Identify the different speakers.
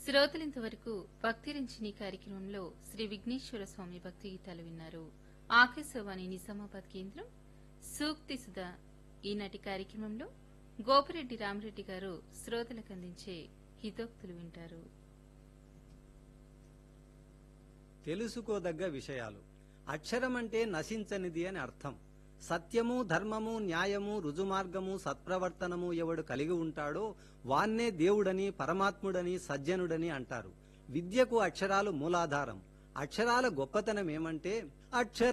Speaker 1: శ్రోతలింతవరకు భక్తిరించిని కార్యక్రమంలో శ్రీ విఘ్నేశ్వర స్వామి భక్తి గీతాలు విన్నారు ఆకాశవాణి నిజామాబాద్ కేంద్రం సూక్తి సుధ ఈనాటి కార్యక్రమంలో గోపిరెడ్డి రామరెడ్డి గారు శ్రోతలకు అందించే హితోక్తులు వింటారు
Speaker 2: తెలుసుకోదగ్గ విషయాలు అక్షరం అంటే నశించనిది అని అర్థం సత్యము ధర్మము న్యాయము రుజుమార్గము సత్ప్రవర్తనము ఎవడు కలిగి ఉంటాడో వాన్నే దేవుడని పరమాత్ముడని సజ్జనుడని అంటారు విద్యకు అక్షరాలు మూలాధారం అక్షరాల గొప్పతనం ఏమంటే అక్షర